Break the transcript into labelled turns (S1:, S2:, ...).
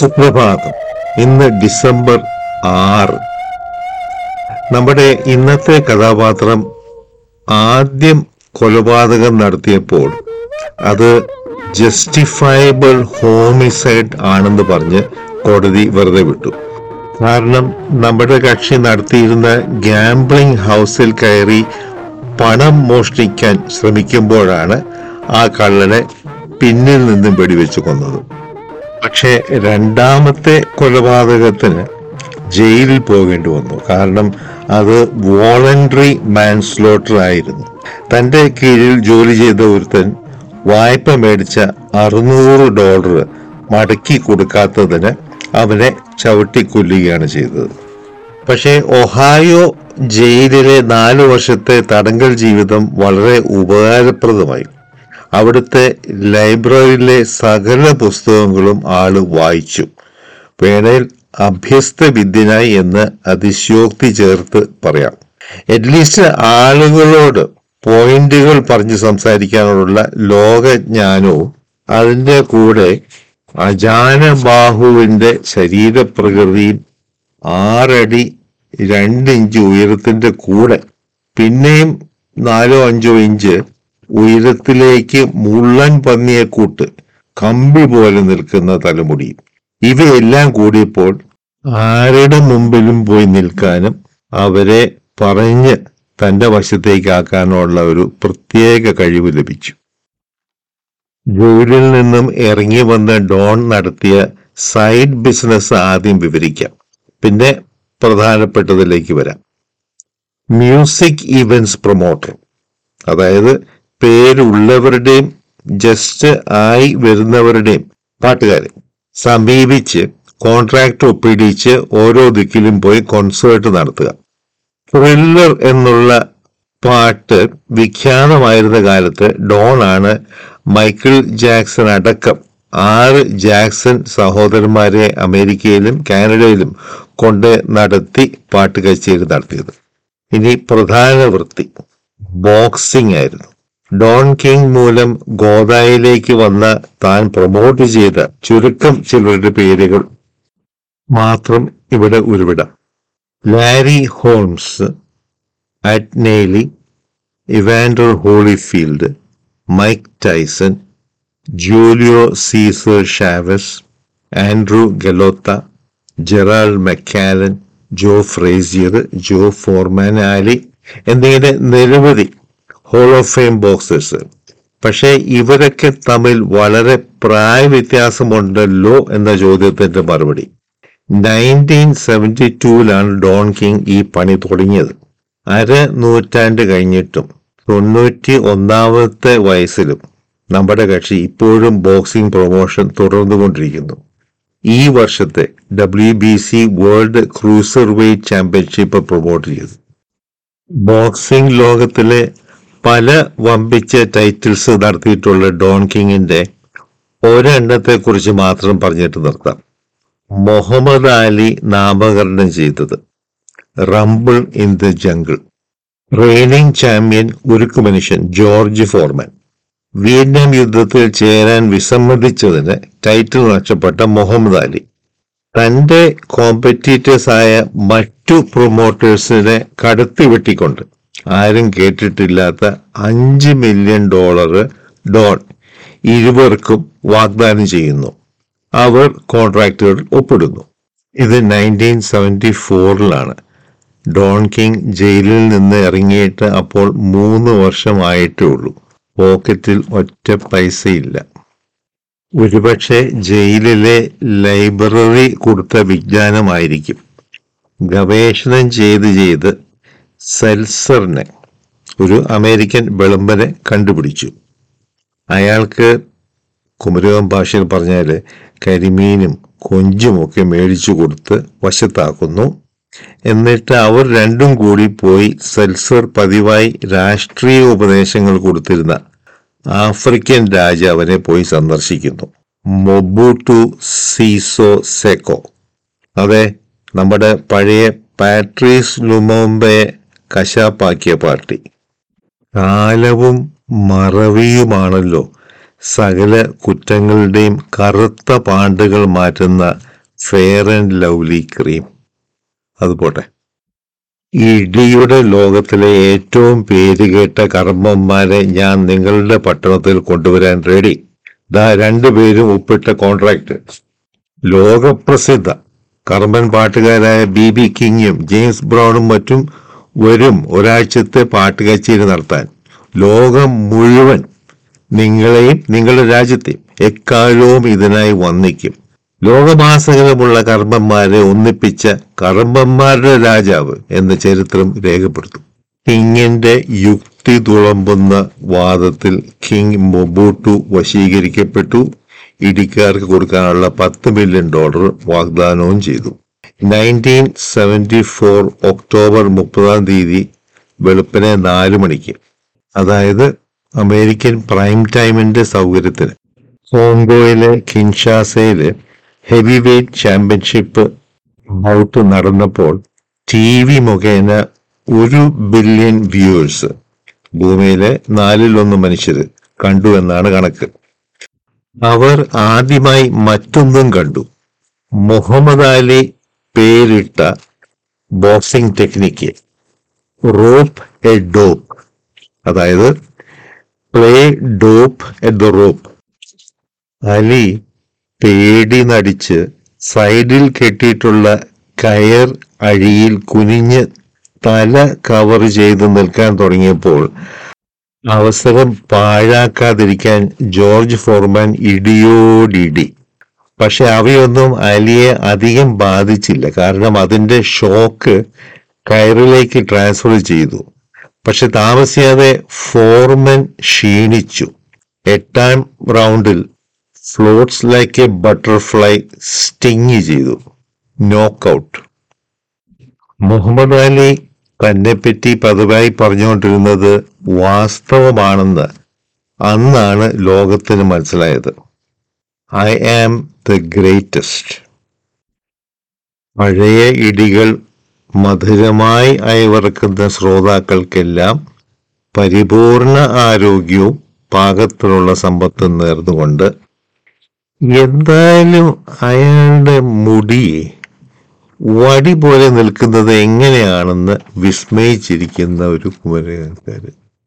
S1: സുപ്രഭാതം ഇന്ന് ഡിസംബർ ആറ് നമ്മുടെ ഇന്നത്തെ കഥാപാത്രം ആദ്യം കൊലപാതകം നടത്തിയപ്പോൾ അത് ജസ്റ്റിഫയബിൾ ഹോമിസൈഡ് ആണെന്ന് പറഞ്ഞ് കോടതി വെറുതെ വിട്ടു കാരണം നമ്മുടെ കക്ഷി നടത്തിയിരുന്ന ഗാംബ്ലിംഗ് ഹൗസിൽ കയറി പണം മോഷ്ടിക്കാൻ ശ്രമിക്കുമ്പോഴാണ് ആ കള്ളനെ പിന്നിൽ നിന്നും വെടിവെച്ച് കൊന്നത് പക്ഷേ രണ്ടാമത്തെ കൊലപാതകത്തിന് ജയിലിൽ പോകേണ്ടി വന്നു കാരണം അത് വോളണ്ടറി മാൻസ്ലോട്ടർ ആയിരുന്നു തന്റെ കീഴിൽ ജോലി ചെയ്ത ഒരുത്തൻ വായ്പ മേടിച്ച അറുന്നൂറ് ഡോളർ മടക്കി കൊടുക്കാത്തതിന് അവനെ ചവിട്ടിക്കൊല്ലുകയാണ് ചെയ്തത് പക്ഷേ ഒഹായോ ജയിലിലെ നാലു വർഷത്തെ തടങ്കൽ ജീവിതം വളരെ ഉപകാരപ്രദമായി അവിടുത്തെ ലൈബ്രറിയിലെ സകല പുസ്തകങ്ങളും ആള് വായിച്ചു വേണേൽ അഭ്യസ്ത വിദ്യനായി എന്ന് അതിശയോക്തി ചേർത്ത് പറയാം അറ്റ്ലീസ്റ്റ് ആളുകളോട് പോയിന്റുകൾ പറഞ്ഞ് സംസാരിക്കാനുള്ള ലോകജ്ഞാനവും അതിന്റെ കൂടെ അജാനബാഹുവിന്റെ ശരീരപ്രകൃതിയും ആറടി രണ്ട് ഇഞ്ച് ഉയരത്തിന്റെ കൂടെ പിന്നെയും നാലോ അഞ്ചോ ഇഞ്ച് ഉയരത്തിലേക്ക് മുള്ളൻ പന്നിയെ കൂട്ട് കമ്പി പോലെ നിൽക്കുന്ന തലമുടിയും ഇവയെല്ലാം കൂടിയപ്പോൾ ആരുടെ മുമ്പിലും പോയി നിൽക്കാനും അവരെ പറഞ്ഞ് തന്റെ വശത്തേക്കാക്കാനുള്ള ഒരു പ്രത്യേക കഴിവ് ലഭിച്ചു ജോലിയിൽ നിന്നും ഇറങ്ങി വന്ന ഡോൺ നടത്തിയ സൈഡ് ബിസിനസ് ആദ്യം വിവരിക്കാം പിന്നെ പ്രധാനപ്പെട്ടതിലേക്ക് വരാം മ്യൂസിക് ഈവൻസ് പ്രൊമോട്ടർ അതായത് പേരുള്ളവരുടെയും ജസ്റ്റ് ആയി വരുന്നവരുടെയും പാട്ടുകാരെ സമീപിച്ച് കോൺട്രാക്ട് ഒപ്പിടിച്ച് ഓരോ ദിക്കിലും പോയി കോൺസേർട്ട് നടത്തുക ത്രില്ലർ എന്നുള്ള പാട്ട് വിഖ്യാതമായിരുന്ന കാലത്ത് ഡോൺ ആണ് മൈക്കിൾ ജാക്സൺ അടക്കം ആറ് ജാക്സൺ സഹോദരന്മാരെ അമേരിക്കയിലും കാനഡയിലും കൊണ്ട് നടത്തി പാട്ട് കച്ചേരി നടത്തിയത് ഇനി പ്രധാന വൃത്തി ബോക്സിംഗ് ആയിരുന്നു ഡോൺ കിങ് മൂലം ഗോദായിലേക്ക് വന്ന താൻ പ്രൊമോട്ട് ചെയ്ത ചുരുക്കം ചിലരുടെ പേരുകൾ മാത്രം ഇവിടെ ഉരുവിടാം ലാരി ഹോംസ് അറ്റ്നേലി Evander Holyfield Mike Tyson Julio Cesar Chavez Andrew Golota Gerald McClellan Joe Frazier Joe Foreman Ali എന്നിങ്ങനെ നിരവധി ഹോൾ ഓഫ് ഫെയിം ബോക്സേഴ്സ് പക്ഷേ ഇവരൊക്കെ തമ്മിൽ വളരെ പ്രായ വ്യത്യാസമുണ്ടല്ലോ എന്ന ചോദ്യത്തിന്റെ മറുപടി നയൻറ്റീൻ സെവൻറ്റി ടൂവിലാണ് ഡോൺ കിങ് ഈ പണി തുടങ്ങിയത് അര നൂറ്റാണ്ട് കഴിഞ്ഞിട്ടും തൊണ്ണൂറ്റി ഒന്നാമത്തെ വയസ്സിലും നമ്മുടെ കക്ഷി ഇപ്പോഴും ബോക്സിംഗ് പ്രൊമോഷൻ തുടർന്നുകൊണ്ടിരിക്കുന്നു ഈ വർഷത്തെ W B C world cruiser weight championship promote ചെയ്തു ബോക്സിംഗ് ലോകത്തിലെ പല വമ്പിച്ച ടൈറ്റിൽസ് നടത്തിയിട്ടുള്ള ഡോൺ കിങ്ങിന്റെ ഒരെണ്ണത്തെ കുറിച്ച് മാത്രം പറഞ്ഞിട്ട് നിർത്താം മുഹമ്മദ് അലി നാമകരണം ചെയ്തത് rumble in the jungle reigning champion ഉരുക്കു മനുഷ്യൻ ജോർജ് ഫോർമാൻ വിയറ്റ്നാം യുദ്ധത്തിൽ ചേരാൻ വിസമ്മതിച്ചതിന് ടൈറ്റിൽ നഷ്ടപ്പെട്ട മുഹമ്മദ് അലി തന്റെ കോമ്പറ്റീറ്റേഴ്സ് ആയ മറ്റു പ്രൊമോട്ടേഴ്സിനെ കടത്തി വെട്ടിക്കൊണ്ട് ആരും കേട്ടിട്ടില്ലാത്ത അഞ്ച് മില്യൺ ഡോളർ ഡോൺ ഇരുവർക്കും വാഗ്ദാനം ചെയ്യുന്നു അവർ കോൺട്രാക്റ്റുകൾ ഒപ്പിടുന്നു ഇത് നയൻറ്റീൻ സെവൻറ്റി ഫോറിലാണ് ഡോൺ കിങ് ജയിലിൽ നിന്ന് ഇറങ്ങിയിട്ട് അപ്പോൾ മൂന്ന് വർഷമായിട്ടേ ഉള്ളൂ പോക്കറ്റിൽ ഒറ്റ പൈസയില്ല ഒരുപക്ഷെ ജയിലിലെ ലൈബ്രറി കൊടുത്ത വിജ്ഞാനമായിരിക്കും ഗവേഷണം ചെയ്ത് ചെയ്ത് സെൽസറിനെ ഒരു അമേരിക്കൻ വെളുമ്പനെ കണ്ടുപിടിച്ചു അയാൾക്ക് കുമരകം ഭാഷയിൽ പറഞ്ഞാൽ കരിമീനും കൊഞ്ചുമൊക്കെ മേടിച്ചു കൊടുത്ത് വശത്താക്കുന്നു എന്നിട്ട് അവർ രണ്ടും കൂടി പോയി സെൽസർ പതിവായി രാഷ്ട്രീയ ഉപദേശങ്ങൾ കൊടുത്തിരുന്ന ആഫ്രിക്കൻ രാജാവിനെ പോയി സന്ദർശിക്കുന്നു മൊബൂട്ടു സീസോ സെക്കോ അതെ നമ്മുടെ പഴയ പാട്രീസ് ലുമോംബയെ കശാപ്പാക്കിയ പാർട്ടി കാലവും മറവിയുമാണല്ലോ സകല കുറ്റങ്ങളുടെയും കറുത്ത പാണ്ടുകൾ മാറ്റുന്ന ഫെയർ ആൻഡ് ലവ്ലി ക്രീം അത് പോട്ടെ ഇടിയുടെ ലോകത്തിലെ ഏറ്റവും പേരുകേട്ട കർമ്മന്മാരെ ഞാൻ നിങ്ങളുടെ പട്ടണത്തിൽ കൊണ്ടുവരാൻ റെഡി ദാ രണ്ടുപേരും ഒപ്പിട്ട കോൺട്രാക്ട് ലോകപ്രസിദ്ധ കർമ്മൻ പാട്ടുകാരായ ബി ബി കിങ്ങും ജെയിംസ് ബ്രൗണും മറ്റും വരും ഒരാഴ്ചത്തെ പാട്ട് കച്ചേരി നടത്താൻ ലോകം മുഴുവൻ നിങ്ങളെയും നിങ്ങളുടെ രാജ്യത്തെയും എക്കാലവും ഇതിനായി വന്നിക്കും ലോകമാസകലമുള്ള കർമ്മന്മാരെ ഒന്നിപ്പിച്ച കർമ്മന്മാരുടെ രാജാവ് എന്ന ചരിത്രം രേഖപ്പെടുത്തും കിങ്ങിന്റെ യുക്തി തുളമ്പുന്ന വാദത്തിൽ കിങ് മൊബൂട്ടു വശീകരിക്കപ്പെട്ടു ഇടിക്കാർക്ക് കൊടുക്കാനുള്ള പത്ത് മില്യൺ ഡോളർ വാഗ്ദാനവും ചെയ്തു നയൻറ്റീൻ സെവൻറ്റി ഫോർ ഒക്ടോബർ മുപ്പതാം തീയതി വെളുപ്പിനെ നാല് മണിക്ക് അതായത് അമേരിക്കൻ പ്രൈം ടൈമിന്റെ സൗകര്യത്തിന് കോങ്കോയിലെ കിൻഷാസയിലെ ഹെവി വെയ്റ്റ് ചാമ്പ്യൻഷിപ്പ് ഔട്ട് നടന്നപ്പോൾ ടി വി മുഖേന ഒരു ബില്യൺ വ്യൂവേഴ്സ് ഭൂമിയിലെ നാലിലൊന്ന് മനുഷ്യര് കണ്ടു എന്നാണ് കണക്ക് അവർ ആദ്യമായി മറ്റൊന്നും കണ്ടു മുഹമ്മദ് അലി പേരിട്ട boxing technique rope a dope അതായത് play dope at the rope Ali പേടി നടിച്ച് സൈഡിൽ കെട്ടിയിട്ടുള്ള കയർ അഴിയിൽ കുനിഞ്ഞ് തല കവർ ചെയ്ത് നിൽക്കാൻ തുടങ്ങിയപ്പോൾ അവസരം പാഴാക്കാതിരിക്കാൻ ജോർജ് ഫോർമാൻ ഇടിയോടിടി പക്ഷെ അവയൊന്നും അലിയെ അധികം ബാധിച്ചില്ല കാരണം അതിന്റെ ഷോക്ക് കയറിലേക്ക് ട്രാൻസ്ഫർ ചെയ്തു പക്ഷെ താമസിയാതെ ഫോർമൻ ക്ഷീണിച്ചു എട്ടാം റൗണ്ടിൽ floats like a butterfly sting ചെയ്തു നോക്കൗട്ട് മുഹമ്മദ് അലി തന്നെപ്പറ്റി പതിവായി പറഞ്ഞുകൊണ്ടിരുന്നത് വാസ്തവമാണെന്ന് അന്നാണ് ലോകത്തിന് മനസ്സിലായത് ഐ ആം ദ ഗ്രേറ്റസ്റ്റ് പഴയ ഇടികൾ മധുരമായി അയവിറക്കുന്ന ശ്രോതാക്കൾക്കെല്ലാം പരിപൂർണ ആരോഗ്യവും പാകത്തിലുള്ള സമ്പത്തും നേർന്നുകൊണ്ട് എന്തായാലും അയാളുടെ മുടി വടി പോലെ നിൽക്കുന്നത് എങ്ങനെയാണെന്ന് വിസ്മയിച്ചിരിക്കുന്ന ഒരു കുമരകക്കാരൻ